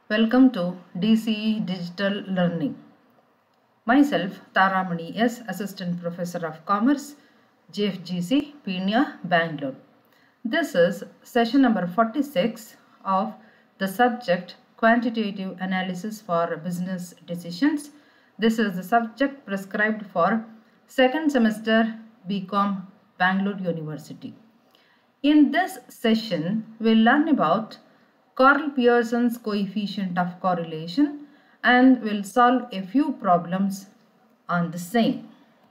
Welcome to DCE Digital Learning. Myself, Taramani S., Assistant Professor of Commerce, JFGC, Pune, Bangalore. This is session number 46 of the subject Quantitative Analysis for Business Decisions. This is the subject prescribed for second semester BCom Bangalore University. In this session, we'll learn about Carl Pearson's coefficient of correlation and we'll solve a few problems on the same.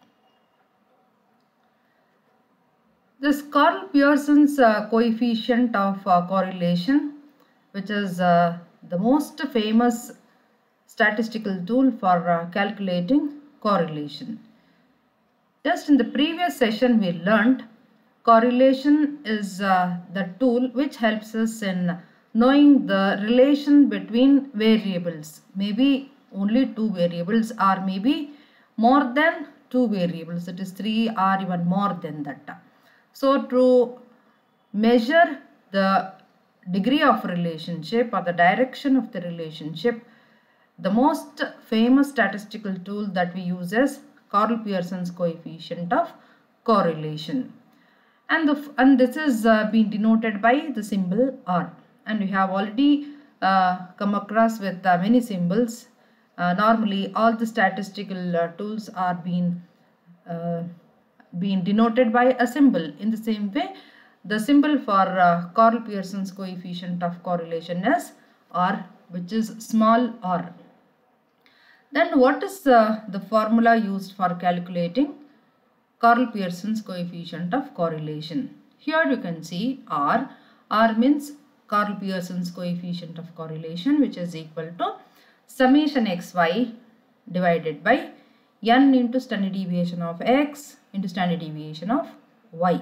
This Carl Pearson's uh, coefficient of uh, correlation, which is uh, the most famous statistical tool for uh, calculating correlation. Just in the previous session, we learned correlation is uh, the tool which helps us in knowing the relation between variables maybe only two variables or maybe more than two variables it is three or even more than that so to measure the degree of relationship or the direction of the relationship the most famous statistical tool that we use is Carl Pearson's coefficient of correlation and the, and this is uh, being denoted by the symbol R and we have already uh, come across with uh, many symbols. Uh, normally, all the statistical uh, tools are being uh, being denoted by a symbol. In the same way, the symbol for uh, Carl Pearson's coefficient of correlation is R, which is small r. Then, what is the formula used for calculating Carl Pearson's coefficient of correlation? Here you can see R. R means Carl Pearson's coefficient of correlation which is equal to summation xy divided by n into standard deviation of x into standard deviation of y.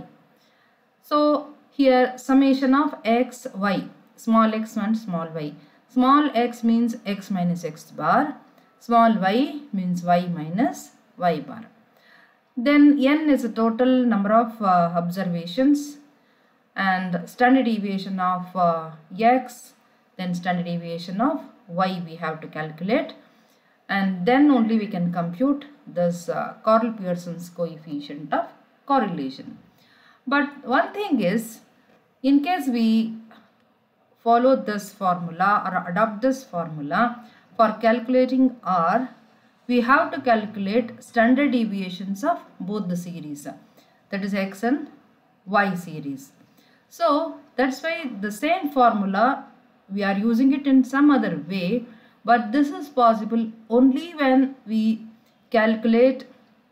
So here summation of x, y, small x and small y. Small x means x minus x bar, small y means y minus y bar. Then n is the total number of uh, observations and standard deviation of uh, x then standard deviation of y we have to calculate and then only we can compute this uh, Carl Pearson's coefficient of correlation. But one thing is in case we follow this formula or adopt this formula for calculating R we have to calculate standard deviations of both the series that is x and y series. So that's why the same formula we are using it in some other way but this is possible only when we calculate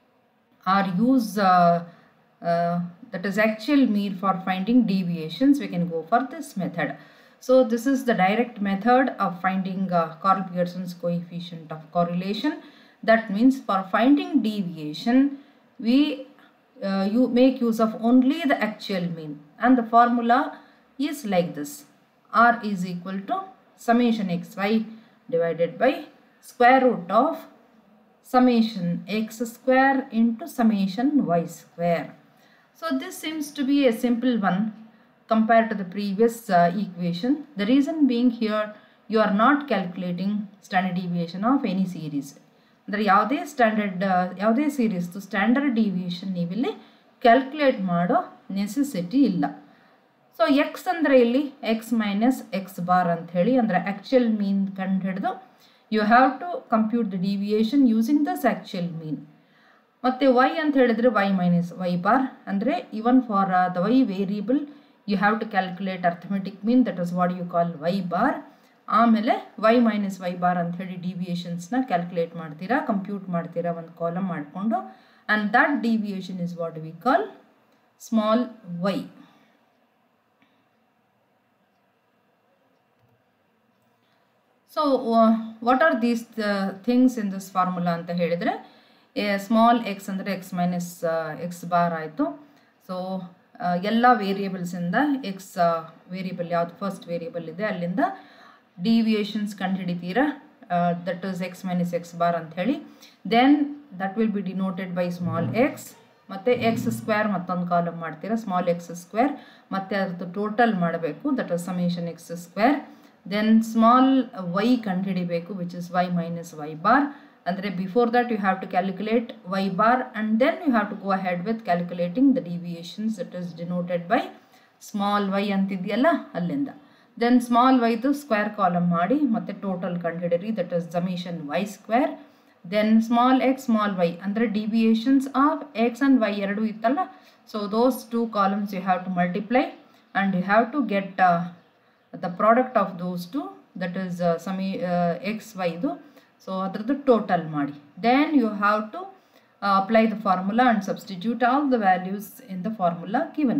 or use uh, uh, that is actual mean for finding deviations we can go for this method. So this is the direct method of finding uh, Carl Pearson's coefficient of correlation. That means for finding deviation we uh, you make use of only the actual mean and the formula is like this r is equal to summation xy divided by square root of summation x square into summation y square. So this seems to be a simple one compared to the previous uh, equation. The reason being here you are not calculating standard deviation of any series. ಅಂದರೆ ಯಾವುದೇ standard ಯಾವುದೇ ಸೀರೀಸ್ದು standard deviation ನೀವಿಲ್ಲಿ calculate ಮಾಡೋ necessity so so ಎಕ್ಸ್ ಅಂದರೆ ಇಲ್ಲಿ X minus x bar ಅಂತ ಹೇಳಿ ಅಂದರೆ ಆ್ಯಕ್ಚುಯಲ್ ಮೀನ್ ಕಂಡು ಹಿಡಿದು you have to compute the deviation using thus actual mean ಮತ್ತು ವೈ ಅಂತ ಹೇಳಿದರೆ ವೈ ಮೈನಸ್ ವೈ ಬಾರ್ ಅಂದರೆ even for the y variable you have to calculate arithmetic mean that is what you call y bar ಆಮೇಲೆ y minus y bar ಅಂತ ಹೇಳಿ ಡಿವಿಯೇಷನ್ಸ್ನ calculate ಮಾಡ್ತೀರಾ compute ಮಾಡ್ತೀರಾ ಒಂದು ಕಾಲಮ್ ಮಾಡಿಕೊಂಡು and that deviation is what we call small y so what are these things in this formula ಅಂತ ಹೇಳಿದರೆ small x ಅಂದರೆ ಎಕ್ಸ್ ಮೈನಸ್ ಎಕ್ಸ್ ಬಾರ್ ಆಯಿತು ಸೊ ಎಲ್ಲ ವೇರಿಯೇಬಲ್ಸಿಂದ ಎಕ್ಸ್ ವೇರಿಯಬಲ್ ಯಾವುದು ಫಸ್ಟ್ ವೇರಿಯಬಲ್ ಇದೆ ಅಲ್ಲಿಂದ ಡಿವಿಯೇಷನ್ಸ್ ಕಂಡುಹಿಡಿತೀರಾ that is x minus x bar ಅಂತ ಹೇಳಿ then that will be denoted by small x ಮತ್ತು ಎಕ್ಸ್ ಸ್ಕ್ವೇರ್ ಮತ್ತೊಂದು ಕಾಲಮ್ ಮಾಡ್ತೀರಾ ಸ್ಮಾಲ್ ಎಕ್ಸ್ ಸ್ಕ್ವೇರ್ ಮತ್ತು ಅದ್ರದ್ದು ಟೋಟಲ್ ಮಾಡಬೇಕು that is summation x square then small y ಕಂಡುಹಿಡಿಬೇಕು which is y minus y bar ಅಂದರೆ before that you have to calculate y bar and then you have to go ahead with calculating the deviations it is denoted by small y ಅಂತಿದೆಯಲ್ಲ ಅಲ್ಲಿಂದ then small ವೈದು square column ಮಾಡಿ ಮತ್ತು total ಕಂಡುಹಿಡಿರಿ that is summation y square then small x small y ಅಂದರೆ deviations of x and Y ಎರಡು ಇತ್ತಲ್ಲ so those two columns you have to multiply and you have to get the product of those two that is summation x ವೈದು so ಅದ್ರದ್ದು total ಮಾಡಿ then you have to apply the formula and substitute all the values in the formula given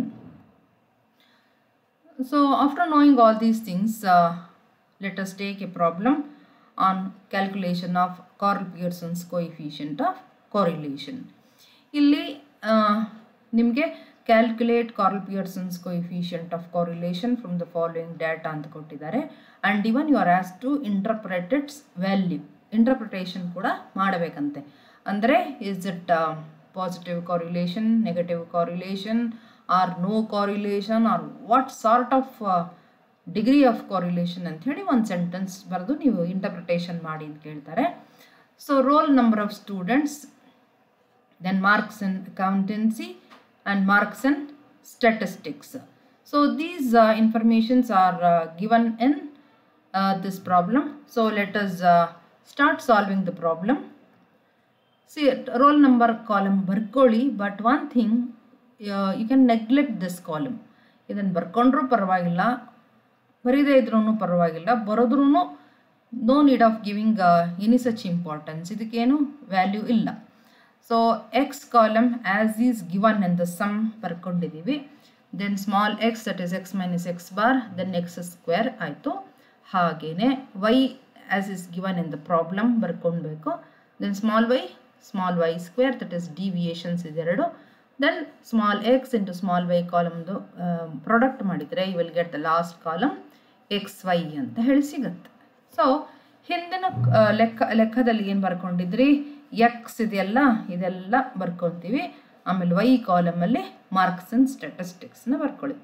So after knowing all these things, uh, let us take a problem on calculation of Carl Pearson's coefficient of correlation. ಇಲ್ಲಿ ನಿಮಗೆ calculate Karl Pearson's coefficient of correlation from the following data ಅಂತ ಕೊಟ್ಟಿದ್ದಾರೆ and even you are ಆಸ್ to interpret its value interpretation ಕೂಡ ಮಾಡಬೇಕಂತೆ ಅಂದರೆ is it positive correlation negative correlation or no correlation or what sort of degree of correlation ಅಂತ ಹೇಳಿ ಒಂದು sentence ಬರೆದು ನೀವು ಇಂಟರ್ಪ್ರಿಟೇಷನ್ ಮಾಡಿ ಅಂತ ಕೇಳ್ತಾರೆ so roll number of students then marks in accountancy and marks in statistics. So these uh, informations are uh, given in uh, this problem. So let us uh, start solving the problem. See roll number column ಬರ್ಕೊಳ್ಳಿ but one thing uh, you can neglect this column. ಇದನ್ನು ಬರ್ಕೊಂಡ್ರೂ ಪರವಾಗಿಲ್ಲ ಬರೀದೇ ಇದ್ರೂ ಪರವಾಗಿಲ್ಲ ಬರೋದ್ರೂ no need of giving any such importance ಇದಕ್ಕೇನು value ಇಲ್ಲ so x column as is given in the sum ಬರ್ಕೊಂಡಿದ್ದೀವಿ then small x that is x minus x bar then x square ಆಯಿತು ಹಾಗೆಯೇ y as is given in the problem ಬರ್ಕೊಳ್ಬೇಕು then small y small y square that is deviations ಇದೆರಡು then small x into small y ಕಾಲಮ್ದು product ಮಾಡಿದರೆ you will get the last column x y ಅಂತ ಹೇಳಿ ಸಿಗುತ್ತೆ so ಹಿಂದಿನ ಲೆಕ್ಕ ಲೆಕ್ಕದಲ್ಲಿ ಏನು ಬರ್ಕೊಂಡಿದ್ರಿ ಎಕ್ಸ್ ಇದೆಯಲ್ಲ ಇದೆಲ್ಲ ಬರ್ಕೊತೀವಿ ಆಮೇಲೆ ವೈ ಕಾಲಮಲ್ಲಿ ಮಾರ್ಕ್ಸ್ ಆ್ಯಂಡ್ ಸ್ಟ್ಯಾಟಿಸ್ಟಿಕ್ಸ್ನ ಬರ್ಕೊಳ್ಳಿ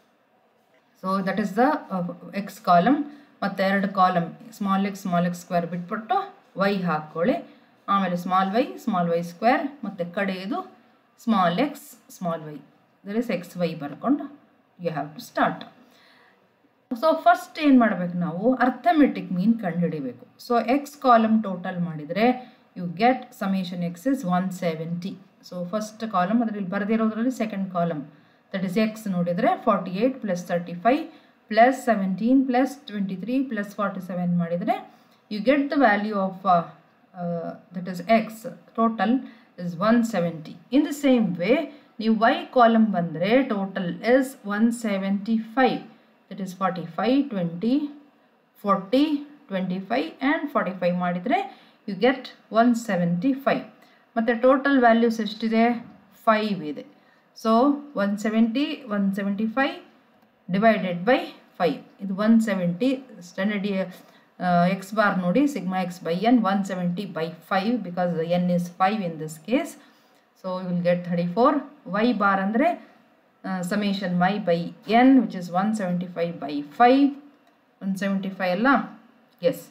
so that is the x column ಮತ್ತು ಎರಡು column small x small x square ಬಿಟ್ಬಿಟ್ಟು ವೈ ಹಾಕ್ಕೊಳ್ಳಿ ಆಮೇಲೆ small y small y square ಮತ್ತು ಕಡೆಯದು small x small y there is x y ಬರ್ಕೊಂಡು you have to start so first ಏನು ಮಾಡಬೇಕು ನಾವು ಅರ್ಥಮೆಟಿಕ್ ಮೀನ್ ಕಂಡುಹಿಡಿಬೇಕು ಸೊ ಎಕ್ಸ್ ಕಾಲಮ್ ಟೋಟಲ್ ಮಾಡಿದರೆ you get summation x is one seventy so first column ಅದರಲ್ಲಿ ಬರೆದಿರೋದ್ರಲ್ಲಿ second column that is x ನೋಡಿದರೆ forty eight plus thirty five plus seventeen plus twenty three plus forty seven ಮಾಡಿದರೆ you get the value of that is x total is one seventy in the same way ನೀವು y column ಬಂದರೆ total is one seventy five that is forty five twenty forty twenty five and forty five ಮಾಡಿದರೆ you get one seventy five ಮತ್ತು total values ಎಷ್ಟಿದೆ five ಇದೆ so one seventy one seventy five divided by five ಇದು one seventy standard x bar ನೋಡಿ sigma x by n one seventy by five because n is five in this case so you will get thirty four y bar ಅಂದರೆ summation my by n which is one seventy five by five one seventy five ಅಲ್ಲ yes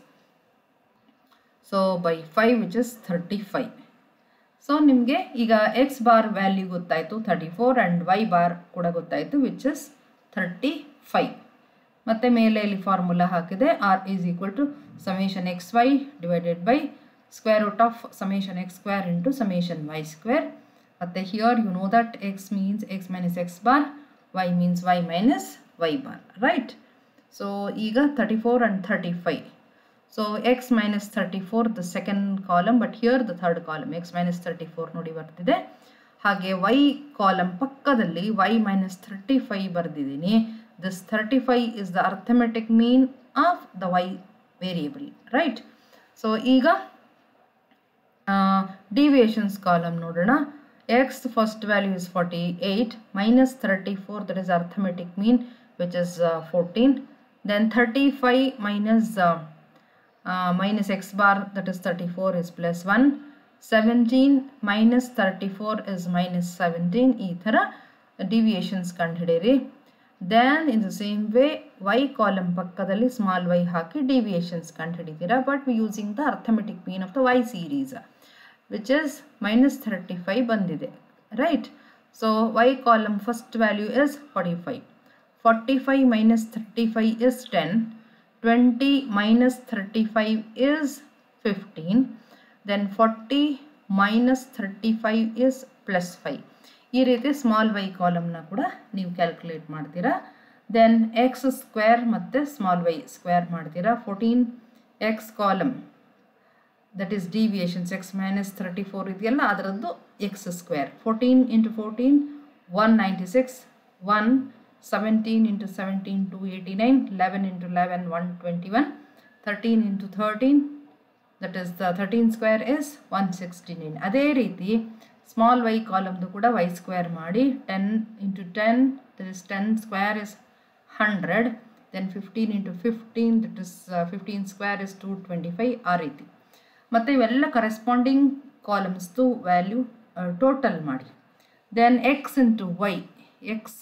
so by five which is thirty five so ನಿಮಗೆ ಈಗ x bar value ಗೊತ್ತಾಯಿತು thirty four and y bar ಕೂಡ ಗೊತ್ತಾಯಿತು which is thirty five ಮತ್ತು ಮೇಲೆ ಇಲ್ಲಿ formula ಹಾಕಿದೆ r is equal to summation x y divided by square root of summation x square into summation y square ಮತ್ತು here you know that x means x minus x bar y means y minus y bar right so ಈಗ thirty four and thirty five so x minus thirty four the second column but here the third column x minus thirty four ನೋಡಿ ಬರ್ತಿದೆ ಹಾಗೆ y column ಪಕ್ಕದಲ್ಲಿ y minus thirty five ಬರೆದಿದ್ದೀನಿ this thirty five is the arithmetic mean of the y variable right so ಈಗ deviations column ನೋಡೋಣ x first value is forty eight minus thirty four that is arithmetic mean which is fourteen then thirty five minus minus x bar that is 34 is plus 1 17 minus 34 is minus 17 ಈ ಥರ deviations ಕಂಡುಹಿಡೀರಿ then in the same way y column ಪಕ್ಕದಲ್ಲಿ small y ಹಾಕಿ deviations ಕಂಡುಹಿಡಿತೀರಾ but using the arithmetic mean of the y series which is minus thirty five ಬಂದಿದೆ right so y column first value is forty five forty five minus thirty five is ten twenty minus thirty five is fifteen then forty minus thirty five is plus five ಈ ರೀತಿ small y ಕಾಲಮ್ನ ಕೂಡ ನೀವು calculate ಮಾಡ್ತೀರಾ then x square ಮತ್ತು small y square ಮಾಡ್ತೀರಾ fourteen x column that is deviations x minus thirty four ಇದೆಯಲ್ಲ ಅದರದ್ದು x square fourteen into fourteen one ninety six one seventeen into seventeen two eighty nine eleven into eleven one twenty one thirteen into thirteen that is the thirteen square is one sixty nine ಅದೇ ರೀತಿ small y ಕಾಲಮ್ದು ಕೂಡ y square ಮಾಡಿ ten into ten that is ten square is hundred then fifteen into fifteen that is fifteen square is two twenty five ಆ ರೀತಿ ಮತ್ತು ಇವೆಲ್ಲ corresponding ಕಾಲಮ್ಸ್ದು ವ್ಯಾಲ್ಯೂ ಟೋಟಲ್ ಮಾಡಿ then x into y x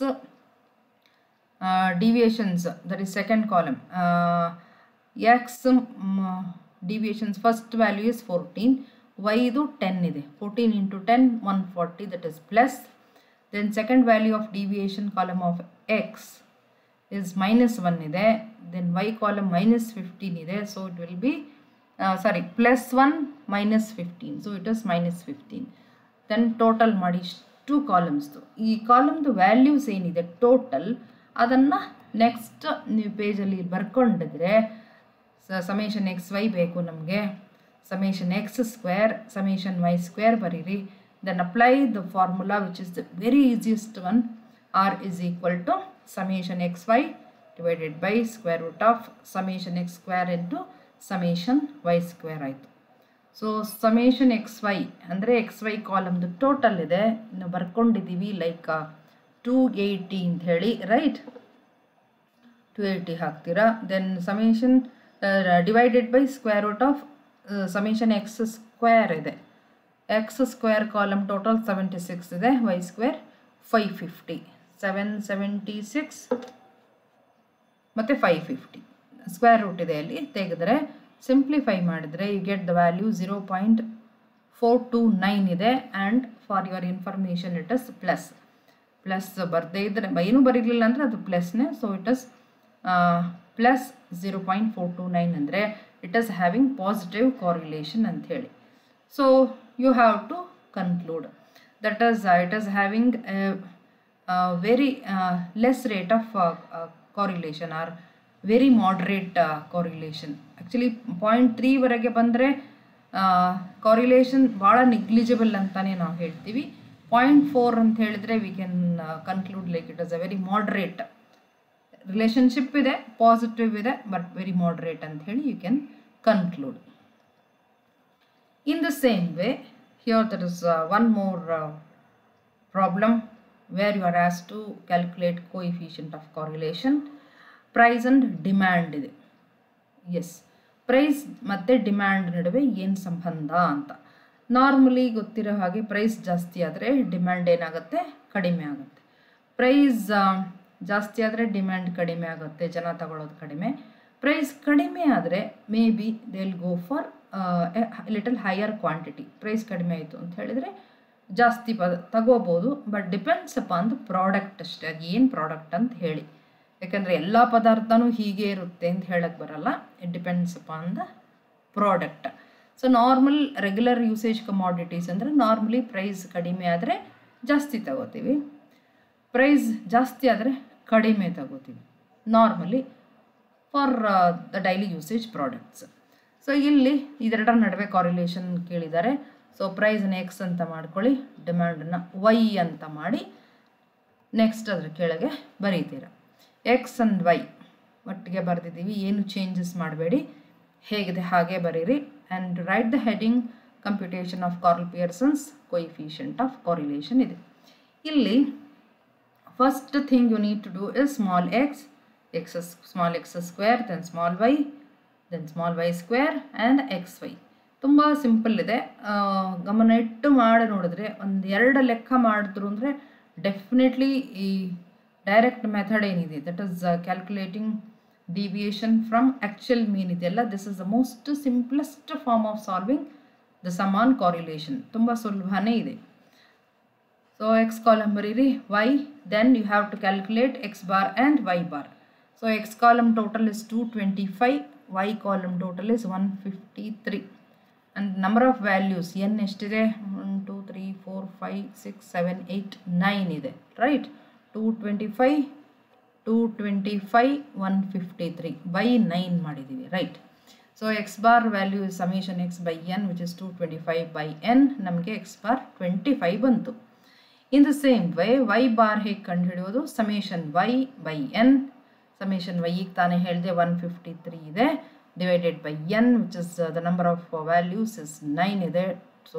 deviations that is second column uh, x um, deviations first value is 14 y ಇದು 10 ಇದೆ 14 into 10 140 that is plus then second value of deviation column of x is minus 1 ಇದೆ then y column minus 15 ಇದೆ so it will be uh, sorry plus 1 minus 15 so it is minus 15 then total ಮಾಡಿ two ಕಾಲಮ್ಸ್ದು ಈ ಕಾಲಮ್ದು values ಏನಿದೆ total ಅದನ್ನು next ನೀವು ಪೇಜಲ್ಲಿ ಬರ್ಕೊಂಡಿದ್ರೆ ಸಮೇಷನ್ ಎಕ್ಸ್ ವೈ ಬೇಕು ನಮಗೆ summation x square summation y square ಬರೀರಿ then apply the formula which is the very easiest one r is equal to summation x y divided by square root of summation x square into summation y square ಆಯಿತು so summation x y ಅಂದರೆ x y ಕಾಲಮ್ದು total ಇದೆ ಇನ್ನು ಬರ್ಕೊಂಡಿದ್ದೀವಿ like two eighty ಅಂತ ಹೇಳಿ write two eighty ಹಾಕ್ತೀರಾ then summation divided by square root of summation x square ಇದೆ x square column total seventy six ಇದೆ y square five fifty seven seventy six ಮತ್ತು five fifty square root ಇದೆ ಅಲ್ಲಿ ತೆಗೆದ್ರೆ simplify ಮಾಡಿದರೆ you get the value zero point four two nine ಇದೆ and for your information it is plus plus ಬರದೇ ಇದ್ದರೆ ಏನೂ ಬರೀಲಿಲ್ಲ ಅಂದರೆ ಅದು ಪ್ಲಸ್ನೇ so it is plus zero point four two nine ಅಂದರೆ it is having positive correlation ಅಂತ ಹೇಳಿ so you have to conclude that is it is having very less rate of correlation or very moderate correlation actually point ತ್ರೀವರೆಗೆ ಬಂದರೆ correlation ಭಾಳ negligible ಅಂತಲೇ ನಾವು ಹೇಳ್ತೀವಿ point four ಅಂತ ಹೇಳಿದರೆ we can conclude like it is a very moderate relationship ಇದೆ positive ಇದೆ ಬಟ್ ವೆರಿ ಮಾಡ್ರೇಟ್ ಅಂತ ಹೇಳಿ you can conclude in the same way here that is one more problem where you are ಆಸ್ to calculate coefficient of correlation price and demand ಇದೆ yes price ಮತ್ತು demand ನಡುವೆ ಏನು ಸಂಬಂಧ ಅಂತ ನಾರ್ಮಲಿ ಗೊತ್ತಿರೋ ಹಾಗೆ ಪ್ರೈಸ್ ಜಾಸ್ತಿ ಆದರೆ ಡಿಮ್ಯಾಂಡ್ ಏನಾಗುತ್ತೆ ಕಡಿಮೆ ಆಗುತ್ತೆ ಪ್ರೈಸ್ ಜಾಸ್ತಿ ಆದರೆ ಡಿಮ್ಯಾಂಡ್ ಕಡಿಮೆ ಆಗುತ್ತೆ ಜನ ತಗೊಳ್ಳೋದು ಕಡಿಮೆ ಪ್ರೈಸ್ ಕಡಿಮೆ ಆದರೆ maybe they will go for little higher quantity price ಕಡಿಮೆ ಆಯಿತು ಅಂತ ಹೇಳಿದರೆ ಜಾಸ್ತಿ ಪ ತಗೋಬೋದು but depends upon the product ಅಷ್ಟೇ ಅದು ಏನು ಪ್ರಾಡಕ್ಟ್ ಅಂತ ಹೇಳಿ ಯಾಕಂದರೆ ಎಲ್ಲ ಪದಾರ್ಥನೂ ಹೀಗೆ ಇರುತ್ತೆ ಅಂತ ಹೇಳಕ್ಕೆ ಬರಲ್ಲ it depends upon the product so normal regular usage commodities ಅಂದರೆ ನಾರ್ಮಲಿ ಪ್ರೈಸ್ ಕಡಿಮೆ ಆದರೆ ಜಾಸ್ತಿ ತಗೋತೀವಿ ಪ್ರೈಸ್ ಜಾಸ್ತಿ ಆದರೆ ಕಡಿಮೆ ತಗೋತೀವಿ normally for the daily usage products so ಇಲ್ಲಿ ಇದೆರಡರ ನಡುವೆ ಕಾರಿಲೇಷನ್ ಕೇಳಿದ್ದಾರೆ ಸೊ ಪ್ರೈಸ್ನ ಎಕ್ಸ್ ಅಂತ ಮಾಡ್ಕೊಳ್ಳಿ ಡಿಮ್ಯಾಂಡನ್ನು ವೈ ಅಂತ ಮಾಡಿ ನೆಕ್ಸ್ಟ್ ಅದ್ರ ಕೆಳಗೆ ಬರೀತೀರ ಎಕ್ಸ್ ಆ್ಯಂಡ್ ವೈ ಒಟ್ಟಿಗೆ ಬರೆದಿದ್ದೀವಿ ಏನು ಚೇಂಜಸ್ ಮಾಡಬೇಡಿ ಹೇಗಿದೆ ಹಾಗೆ ಬರೀರಿ and write the heading computation of Karl Pearson's coefficient of correlation ಇದೆ ಇಲ್ಲಿ first thing you need to do is small x x small x square then small y then small y square and x y ತುಂಬ simple ಇದೆ ಗಮನ ಇಟ್ಟು ಮಾಡಿ ನೋಡಿದ್ರೆ ಒಂದು ಎರಡು ಲೆಕ್ಕ ಮಾಡಿದ್ರು ಅಂದರೆ ಡೆಫಿನೆಟ್ಲಿ ಈ ಡೈರೆಕ್ಟ್ ಮೆಥಡ್ ಏನಿದೆ that is calculating deviation from actual mean ಇದೆಯಲ್ಲ this is the most simplest form of solving the ಸಮಾನ್ ಕಾರಿಲೇಷನ್ ತುಂಬ ಸುಲಭನೇ ಇದೆ ಸೊ ಎಕ್ಸ್ ಕಾಲಮ್ ಬರೀರಿ y then you have to calculate x bar and y bar so x column total is two twenty five y column total is one fifty three and number of values n ಎಷ್ಟಿದೆ one two three four five six seven eight nine ಇದೆ right two twenty five two twenty five one fifty three by nine ಮಾಡಿದ್ದೀವಿ right so x bar value is summation x by n which is two twenty five by n ನಮಗೆ x bar twenty five ಬಂತು in the same way y bar ಹೇಗೆ ಕಂಡುಹಿಡಿಯೋದು summation y by n summation y ಈಗ ತಾನೇ ಹೇಳಿದೆ one fifty three ಇದೆ divided by n which is the number of values is nine ಇದೆ so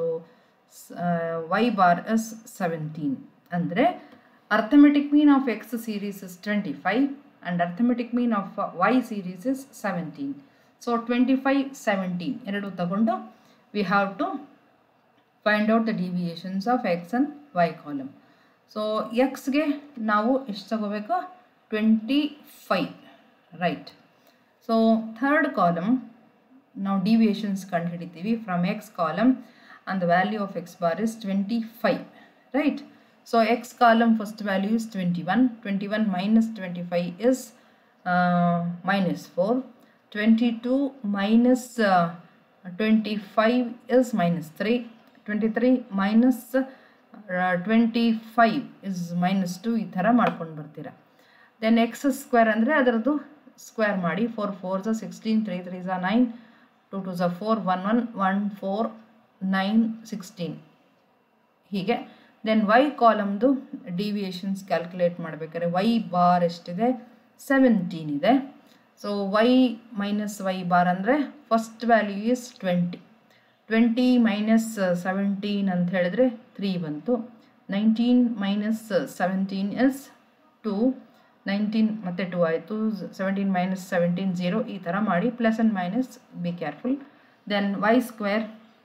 y bar is seventeen ಅಂದರೆ arithmetic mean of x series is twenty five and arithmetic mean of y series is seventeen so twenty five seventeen ಎರಡು ತಗೊಂಡು we have to find out the deviations of x and y column so ಎಕ್ಸ್ಗೆ ನಾವು ಎಷ್ಟು ತಗೋಬೇಕು twenty five right so third column ನಾವು deviations ಕಂಡು ಹಿಡಿತೀವಿ from x column and the value of x bar is twenty five right so x column first value is twenty one twenty one minus twenty five is minus four twenty two minus twenty five is minus three twenty three minus twenty five is minus two ಈ ಥರ ಮಾಡ್ಕೊಂಡು ಬರ್ತೀರಾ then x square ಅಂದರೆ ಅದರದ್ದು square ಮಾಡಿ four four ಝ sixteen three three ಝ nine two two ಝ four one one one four nine sixteen ಹೀಗೆ ದೆನ್ ವೈ ಕಾಲಮ್ದು ಡಿವಿಯೇಷನ್ಸ್ ಕ್ಯಾಲ್ಕುಲೇಟ್ ಮಾಡಬೇಕಾದ್ರೆ ವೈ ಬಾರ್ ಎಷ್ಟಿದೆ ಸೆವೆಂಟೀನ್ ಇದೆ so y minus y bar ಅಂದರೆ first value is twenty twenty minus seventeen ಅಂತ ಹೇಳಿದ್ರೆ ತ್ರೀ ಬಂತು nineteen minus seventeen is two nineteen ಮತ್ತು ಟೂ ಆಯಿತು ಸೆವೆಂಟೀನ್ ಮೈನಸ್ ಸೆವೆಂಟೀನ್ ಝೀರೋ ಈ ಥರ ಮಾಡಿ plus and minus B careful then y square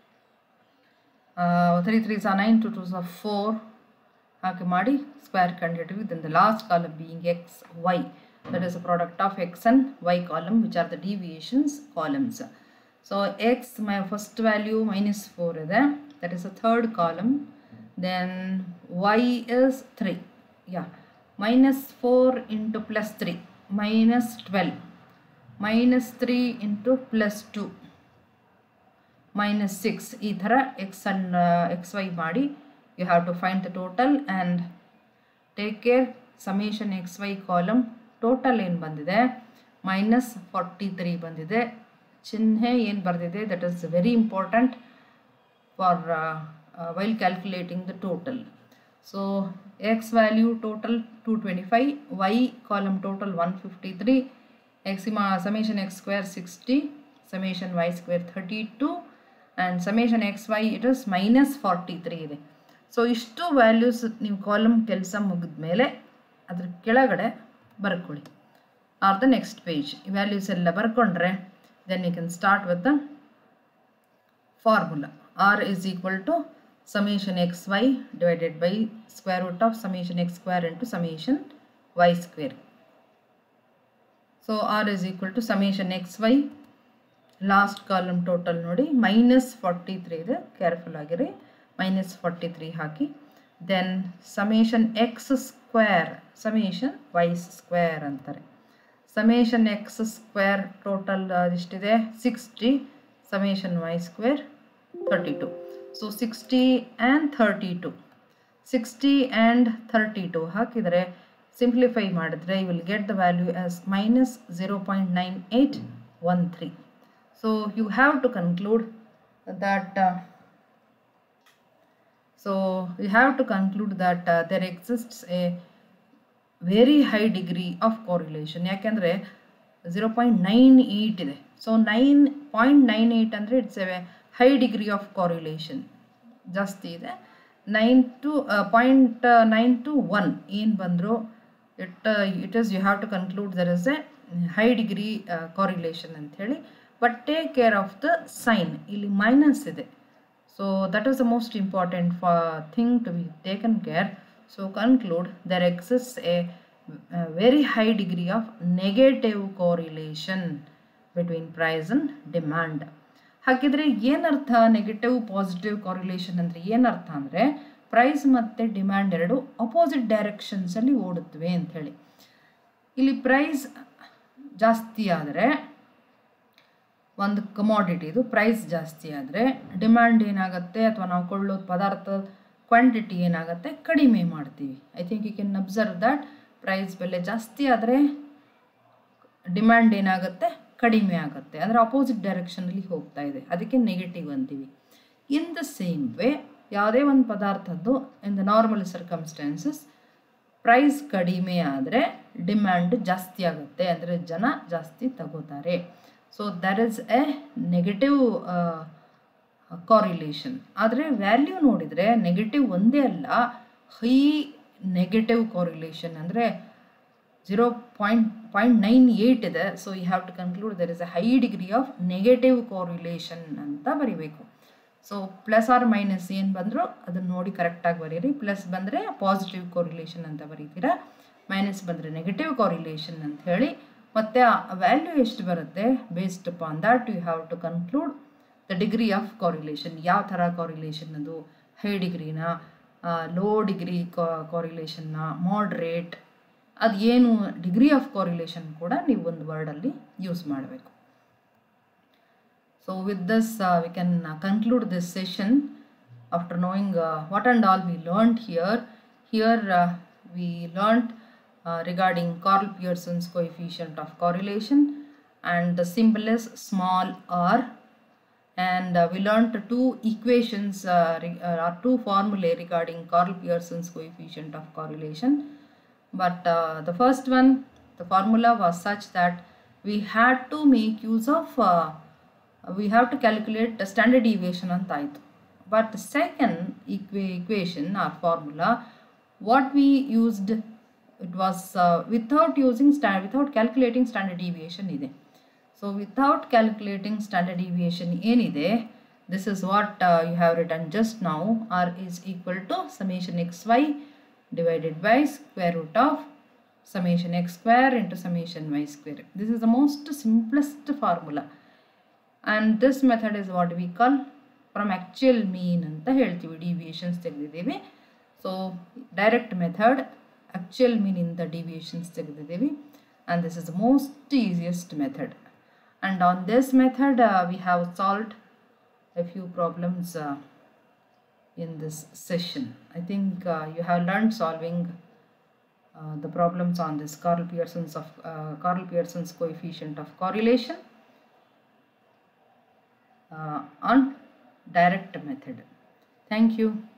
three three ಸ ನೈನ್ ಟು ಟು ಸ ಫೋರ್ ಹಾಗೆ ಮಾಡಿ ಸ್ಕ್ವೇರ್ ಕಂಡಿಡ್ವಿ then the last column being x y that is a product of x and y column which are the deviations columns so x my first value minus 4 ಇದೆ that is a third column then y is 3 yeah minus 4 into plus 3 minus 12 minus 3 into plus 2 minus 6 ಈ ಥರ x ಅನ್ನು x y ಮಾಡಿ you have to find the total and take care summation x y column total ಏನು ಬಂದಿದೆ minus forty three ಬಂದಿದೆ ಚಿಹ್ನೆ ಏನು ಬರೆದಿದೆ that is very important for while calculating the total so x value total two twenty five y column total one fifty three ಎಕ್ಸಿಮಾ summation x square sixty summation y square thirty two and summation x y it is minus forty three ಇದೆ so ಇಷ್ಟು values ನೀವು column ಕೆಲಸ ಮುಗಿದ ಮೇಲೆ ಅದ್ರ ಕೆಳಗಡೆ ಬರ್ಕೊಳ್ಳಿ or the next page values ಎಲ್ಲ ಬರ್ಕೊಂಡ್ರೆ then you can start with the formula r is equal to summation xy divided by square root of summation x square into summation y square. So r is equal to summation xy last column total ನೋಡಿ minus forty three ಇದೆ careful ಆಗಿರಿ minus forty three ಹಾಕಿ then summation x square summation y square ಅಂತಾರೆ summation x square total ಎಷ್ಟಿದೆ sixty summation y square thirty two so sixty and thirty two sixty and thirty two ಹಾಕಿದರೆ simplify ಮಾಡಿದ್ರೆ you will get the value as minus zero point nine eight one three so you have to conclude that uh, so you have to conclude that uh, there exists a very high degree of correlation ಯಾಕೆಂದರೆ zero point nine eight ಇದೆ so nine point nine eight ಅಂದರೆ it's a high degree of correlation ಜಾಸ್ತಿ ಇದೆ nine two point nine two one ಏನು ಬಂದರೂ it it is you have to conclude there is a high degree correlation ಅಂಥೇಳಿ but take care of the sign ಇಲ್ಲಿ minus ಇದೆ so that is the most important for thing to be taken care so conclude there exist A very high degree of negative correlation between price and demand ಹಾಗಿದ್ರೆ ಏನರ್ಥ negative positive correlation ಅಂದರೆ ಏನರ್ಥ ಅಂದರೆ price ಮತ್ತು demand ಎರಡು opposite ಡೈರೆಕ್ಷನ್ಸಲ್ಲಿ ಓಡುತ್ತವೆ ಅಂಥೇಳಿ ಇಲ್ಲಿ price ಜಾಸ್ತಿ ಆದರೆ ಒಂದು ಕಮಾಡಿಟಿದು ಪ್ರೈಸ್ ಜಾಸ್ತಿ ಆದರೆ ಡಿಮ್ಯಾಂಡ್ ಏನಾಗುತ್ತೆ ಅಥವಾ ನಾವು ಕೊಳ್ಳೋ ಪದಾರ್ಥದ ಕ್ವಾಂಟಿಟಿ ಏನಾಗುತ್ತೆ ಕಡಿಮೆ ಮಾಡ್ತೀವಿ I think you can observe that price ಬೆಲೆ ಜಾಸ್ತಿ ಆದರೆ ಡಿಮ್ಯಾಂಡ್ ಏನಾಗುತ್ತೆ ಕಡಿಮೆ ಆಗುತ್ತೆ ಅಂದರೆ ಅಪೋಸಿಟ್ ಡೈರೆಕ್ಷನಲ್ಲಿ ಹೋಗ್ತಾ ಇದೆ ಅದಕ್ಕೆ ನೆಗೆಟಿವ್ ಅಂತೀವಿ ಇನ್ ದ ಸೇಮ್ ವೇ ಯಾವುದೇ ಒಂದು ಪದಾರ್ಥದ್ದು in the normal circumstances price ಕಡಿಮೆ ಆದರೆ ಡಿಮ್ಯಾಂಡ್ ಜಾಸ್ತಿ ಆಗುತ್ತೆ ಅಂದರೆ ಜನ ಜಾಸ್ತಿ ತಗೋತಾರೆ so there is a negative correlation ಆದರೆ ವ್ಯಾಲ್ಯೂ ನೋಡಿದರೆ ನೆಗೆಟಿವ್ ಒಂದೇ ಅಲ್ಲ ಹೈ ನೆಗೆಟಿವ್ ಕಾರಿಲೇಷನ್ ಅಂದರೆ zero point point nine eight ಇದೆ so you have to conclude there is a high degree of negative correlation ಅಂತ ಬರಿಬೇಕು ಸೊ ಪ್ಲಸ್ ಆರ್ ಮೈನಸ್ ಏನು ಬಂದರೂ ಅದನ್ನು ನೋಡಿ ಕರೆಕ್ಟಾಗಿ ಬರೀರಿ ಪ್ಲಸ್ ಬಂದರೆ ಪಾಸಿಟಿವ್ ಕಾರಿಲೇಷನ್ ಅಂತ ಬರೀತೀರಾ ಮೈನಸ್ ಬಂದರೆ ನೆಗೆಟಿವ್ ಕಾರಿಲೇಷನ್ ಅಂತ ಹೇಳಿ ಮತ್ತು ಆ ವ್ಯಾಲ್ಯೂ ಎಷ್ಟು ಬರುತ್ತೆ based upon that you have to conclude the degree of correlation ಯಾವ ಥರ ಕಾರಿಲೇಷನ್ ಅದು ಹೈ ಡಿಗ್ರಿನ ಲೋ ಡಿಗ್ರಿ ಕಾರಿಲೇಷನ್ನ ಮಾಡ್ರೇಟ್ ಅದು ಏನು ಡಿಗ್ರಿ ಆಫ್ ಕಾರಿಲೇಷನ್ ಕೂಡ ನೀವು ಒಂದು ವರ್ಡಲ್ಲಿ ಯೂಸ್ ಮಾಡಬೇಕು So with this uh, we can uh, conclude this session after knowing uh, what and all we learned here. Here uh, we learned uh, regarding Carl Pearson's coefficient of correlation and the symbol is small r and uh, we learned two equations uh, re- uh, or two formulae regarding Carl Pearson's coefficient of correlation. But uh, the first one, the formula was such that we had to make use of uh, we have to calculate the standard deviation ಅಂತ ಆಯಿತು but second ಈಕ್ವೆ equation or formula what we used it was uh, without using sta- without calculating standard deviation ಇದೆ so without calculating standard deviation ಏನಿದೆ this is what you have return just ನಾವು r is equal to summation x y divided by square root of summation x square into summation y square. This is the most simplest formula. And this method is what we call from actual mean ಅಂತ ಹೇಳ್ತೀವಿ deviations ತೆಗೆದಿದ್ದೀವಿ so direct method actual mean ಇಂದ deviations ತೆಗೆದಿದ್ದೀವಿ and this is the most easiest method and on this method uh, we have solved a few problems uh, in this session i think uh, you have learned solving uh, the problems on this Carl Pearson's of uh, Carl Pearson's coefficient of correlation uh, on direct method. Thank you.